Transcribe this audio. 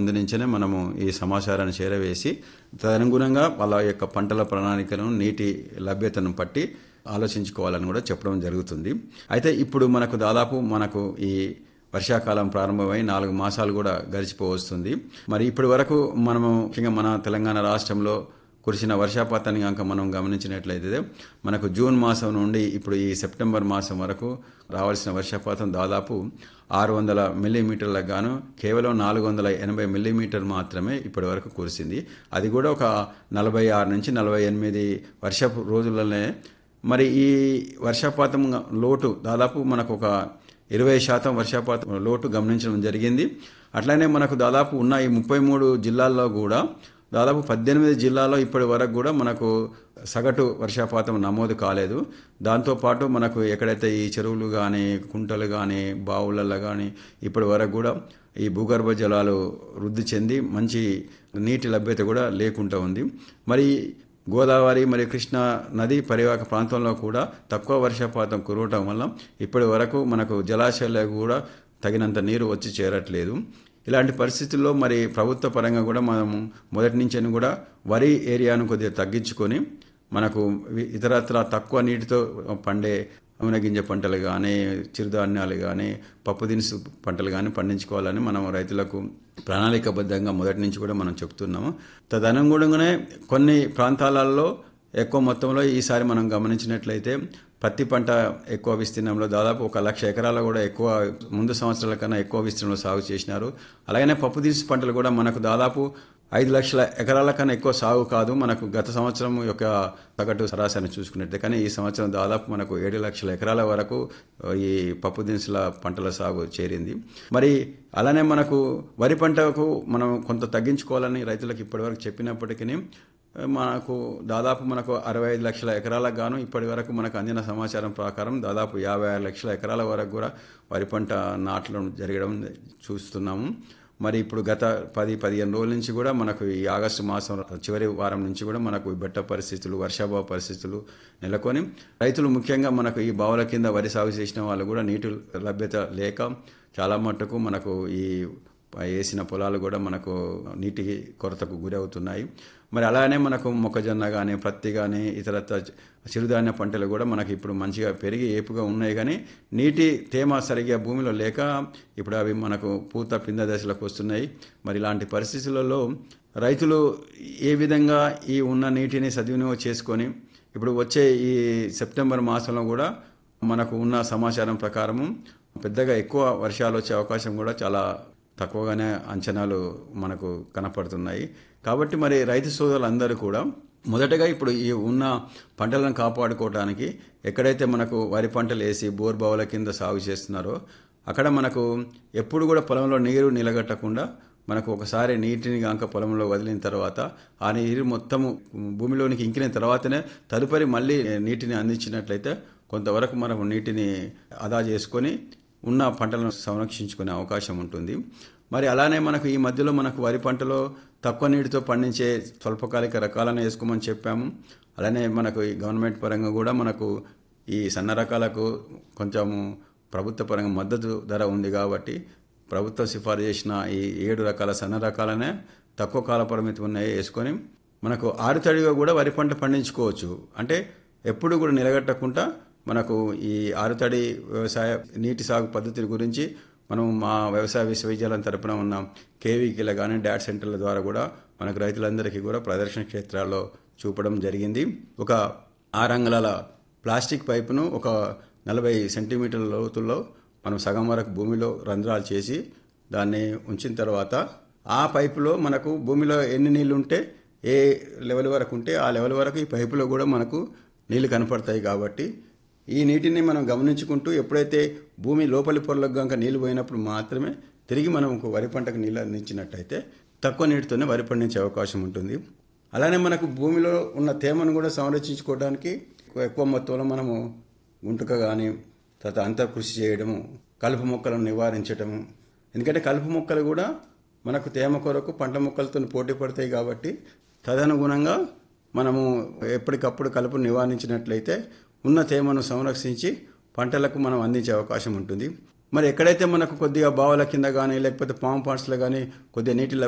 ముందు నుంచే మనము ఈ సమాచారాన్ని చేరవేసి తదనుగుణంగా వాళ్ళ యొక్క పంటల ప్రణాళికలను నీటి లభ్యతను బట్టి ఆలోచించుకోవాలని కూడా చెప్పడం జరుగుతుంది అయితే ఇప్పుడు మనకు దాదాపు మనకు ఈ వర్షాకాలం ప్రారంభమై నాలుగు మాసాలు కూడా గడిచిపోవస్తుంది మరి ఇప్పటి వరకు మనము ముఖ్యంగా మన తెలంగాణ రాష్ట్రంలో కురిసిన వర్షపాతాన్ని కనుక మనం గమనించినట్లయితే మనకు జూన్ మాసం నుండి ఇప్పుడు ఈ సెప్టెంబర్ మాసం వరకు రావాల్సిన వర్షపాతం దాదాపు ఆరు వందల మిల్లీమీటర్లకు గాను కేవలం నాలుగు వందల ఎనభై మిల్లీమీటర్ మాత్రమే ఇప్పటి వరకు కురిసింది అది కూడా ఒక నలభై ఆరు నుంచి నలభై ఎనిమిది వర్షపు రోజులనే మరి ఈ వర్షపాతం లోటు దాదాపు మనకు ఒక ఇరవై శాతం వర్షపాతం లోటు గమనించడం జరిగింది అట్లానే మనకు దాదాపు ఉన్న ఈ ముప్పై మూడు జిల్లాల్లో కూడా దాదాపు పద్దెనిమిది జిల్లాల్లో ఇప్పటి వరకు కూడా మనకు సగటు వర్షపాతం నమోదు కాలేదు దాంతోపాటు మనకు ఎక్కడైతే ఈ చెరువులు కానీ కుంటలు కానీ బావులలో కానీ ఇప్పటి వరకు కూడా ఈ భూగర్భ జలాలు వృద్ధి చెంది మంచి నీటి లభ్యత కూడా లేకుండా ఉంది మరి గోదావరి మరియు కృష్ణా నది పరివాహక ప్రాంతంలో కూడా తక్కువ వర్షపాతం కురవటం వల్ల ఇప్పటి వరకు మనకు జలాశయాలకు కూడా తగినంత నీరు వచ్చి చేరట్లేదు ఇలాంటి పరిస్థితుల్లో మరి ప్రభుత్వ పరంగా కూడా మనం మొదటి నుంచి కూడా వరి ఏరియాను కొద్దిగా తగ్గించుకొని మనకు ఇతరత్ర తక్కువ నీటితో పండే నూనె గింజ పంటలు కానీ చిరుధాన్యాలు కానీ పప్పు దినుసు పంటలు కానీ పండించుకోవాలని మనం రైతులకు ప్రణాళికబద్ధంగా మొదటి నుంచి కూడా మనం చెప్తున్నాము తదనుగుణంగానే కొన్ని ప్రాంతాలలో ఎక్కువ మొత్తంలో ఈసారి మనం గమనించినట్లయితే పత్తి పంట ఎక్కువ విస్తీర్ణంలో దాదాపు ఒక లక్ష ఎకరాలు కూడా ఎక్కువ ముందు సంవత్సరాల కన్నా ఎక్కువ విస్తీర్ణంలో సాగు చేసినారు అలాగనే పప్పు దినుసు పంటలు కూడా మనకు దాదాపు ఐదు లక్షల ఎకరాల కన్నా ఎక్కువ సాగు కాదు మనకు గత సంవత్సరం యొక్క సగటు సరాసరిని చూసుకున్నట్టే కానీ ఈ సంవత్సరం దాదాపు మనకు ఏడు లక్షల ఎకరాల వరకు ఈ పప్పు దినుసుల పంటల సాగు చేరింది మరి అలానే మనకు వరి పంటకు మనం కొంత తగ్గించుకోవాలని రైతులకు ఇప్పటివరకు చెప్పినప్పటికీ మనకు దాదాపు మనకు అరవై ఐదు లక్షల ఎకరాలకు గాను ఇప్పటి వరకు మనకు అందిన సమాచారం ప్రకారం దాదాపు యాభై ఆరు లక్షల ఎకరాల వరకు కూడా వరి పంట నాటడం జరగడం చూస్తున్నాము మరి ఇప్పుడు గత పది పదిహేను రోజుల నుంచి కూడా మనకు ఈ ఆగస్టు మాసం చివరి వారం నుంచి కూడా మనకు బెట్ట పరిస్థితులు వర్షాభావ పరిస్థితులు నెలకొని రైతులు ముఖ్యంగా మనకు ఈ బావుల కింద వరి సాగు చేసిన వాళ్ళు కూడా నీటి లభ్యత లేక చాలా మట్టుకు మనకు ఈ వేసిన పొలాలు కూడా మనకు నీటి కొరతకు గురి అవుతున్నాయి మరి అలానే మనకు మొక్కజొన్న కానీ పత్తి కానీ ఇతర చిరుధాన్య పంటలు కూడా మనకి ఇప్పుడు మంచిగా పెరిగి ఏపుగా ఉన్నాయి కానీ నీటి తేమ సరిగా భూమిలో లేక ఇప్పుడు అవి మనకు పూత పింద దశలకు వస్తున్నాయి మరి ఇలాంటి పరిస్థితులలో రైతులు ఏ విధంగా ఈ ఉన్న నీటిని సద్వినియోగం చేసుకొని ఇప్పుడు వచ్చే ఈ సెప్టెంబర్ మాసంలో కూడా మనకు ఉన్న సమాచారం ప్రకారము పెద్దగా ఎక్కువ వర్షాలు వచ్చే అవకాశం కూడా చాలా తక్కువగానే అంచనాలు మనకు కనపడుతున్నాయి కాబట్టి మరి రైతు సోదరులందరూ కూడా మొదటగా ఇప్పుడు ఈ ఉన్న పంటలను కాపాడుకోవడానికి ఎక్కడైతే మనకు వరి పంటలు వేసి బోర్ బావుల కింద సాగు చేస్తున్నారో అక్కడ మనకు ఎప్పుడు కూడా పొలంలో నీరు నిలగట్టకుండా మనకు ఒకసారి నీటిని కాక పొలంలో వదిలిన తర్వాత ఆ నీరు మొత్తము భూమిలోనికి ఇంకిన తర్వాతనే తదుపరి మళ్ళీ నీటిని అందించినట్లయితే కొంతవరకు మనకు నీటిని ఆదా చేసుకొని ఉన్న పంటలను సంరక్షించుకునే అవకాశం ఉంటుంది మరి అలానే మనకు ఈ మధ్యలో మనకు వరి పంటలో తక్కువ నీటితో పండించే స్వల్పకాలిక రకాలను వేసుకోమని చెప్పాము అలానే మనకు ఈ గవర్నమెంట్ పరంగా కూడా మనకు ఈ సన్న రకాలకు కొంచెము ప్రభుత్వ పరంగా మద్దతు ధర ఉంది కాబట్టి ప్రభుత్వం సిఫారు చేసిన ఈ ఏడు రకాల సన్న రకాలనే తక్కువ కాల పరిమితి ఉన్నాయి వేసుకొని మనకు ఆరుతడిగా కూడా వరి పంట పండించుకోవచ్చు అంటే ఎప్పుడు కూడా నిలగట్టకుండా మనకు ఈ ఆరుతడి వ్యవసాయ నీటి సాగు పద్ధతుల గురించి మనం మా వ్యవసాయ విశ్వవిద్యాలయం తరపున ఉన్న కేవీకీల కానీ డాట్ సెంటర్ల ద్వారా కూడా మనకు రైతులందరికీ కూడా ప్రదర్శన క్షేత్రాల్లో చూపడం జరిగింది ఒక ఆరు అంగుళాల ప్లాస్టిక్ పైపును ఒక నలభై సెంటీమీటర్ల లోతుల్లో మనం సగం వరకు భూమిలో రంధ్రాలు చేసి దాన్ని ఉంచిన తర్వాత ఆ పైపులో మనకు భూమిలో ఎన్ని నీళ్లు ఉంటే ఏ లెవెల్ వరకు ఉంటే ఆ లెవెల్ వరకు ఈ పైపులో కూడా మనకు నీళ్లు కనపడతాయి కాబట్టి ఈ నీటిని మనం గమనించుకుంటూ ఎప్పుడైతే భూమి లోపలి పొరలకు కనుక నీళ్లు పోయినప్పుడు మాత్రమే తిరిగి మనం వరి పంటకు నీళ్ళు అందించినట్టయితే తక్కువ నీటితోనే వరి పండించే అవకాశం ఉంటుంది అలానే మనకు భూమిలో ఉన్న తేమను కూడా సంరక్షించుకోవడానికి ఎక్కువ మొత్తంలో మనము గుంటుక కానీ తర్వాత అంతర్కృషి చేయడము కలుపు మొక్కలను నివారించడము ఎందుకంటే కలుపు మొక్కలు కూడా మనకు తేమ కొరకు పంట మొక్కలతో పోటీ పడతాయి కాబట్టి తదనుగుణంగా మనము ఎప్పటికప్పుడు కలుపు నివారించినట్లయితే ఉన్న తేమను సంరక్షించి పంటలకు మనం అందించే అవకాశం ఉంటుంది మరి ఎక్కడైతే మనకు కొద్దిగా బావుల కింద కానీ లేకపోతే పాము పాట్స్లో కానీ కొద్దిగా నీటి